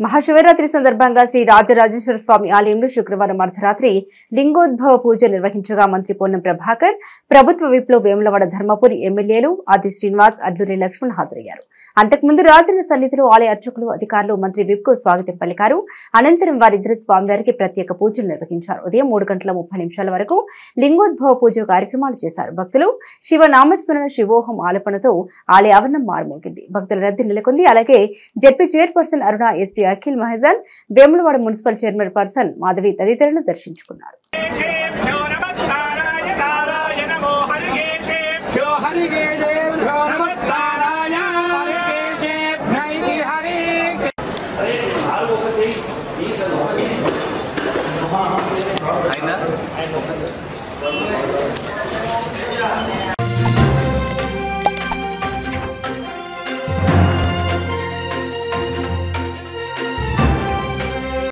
మహాశివరాత్రి సందర్భంగా శ్రీ రాజరాజేశ్వర స్వామి ఆలయంలో శుక్రవారం అర్ధరాత్రి లింగోద్భవ పూజ నిర్వహించగా మంత్రి పొన్నం ప్రభాకర్ ప్రభుత్వ విప్లో వేములవాడ ధర్మపురి ఎమ్మెల్యేలు ఆది శ్రీనివాస్ అడ్లూరి లక్ష్మణ్ హాజరయ్యారు అంతకుముందు రాజన్న సన్నిధిలో ఆలయ అర్చకులు అధికారులు మంత్రి విప్కు స్వాగతం పలికారు అనంతరం వారిద్దరు స్వామివారికి ప్రత్యేక పూజలు నిర్వహించారు ఉదయం మూడు గంటల ముప్పై నిమిషాల వరకు లింగోద్భవ పూజ కార్యక్రమాలు చేశారు భక్తులు శివ నామస్మరణ శివోహం ఆలపనతో ఆలయ ఆవరణం మారుమోగింది భక్తుల రద్దీ నెలకొంది అలాగే ZP chairperson Aruna SP Akhil Mahajan Vemulawada municipal chairman person Madhavi తదితరులు దర్శించుకున్నారు జై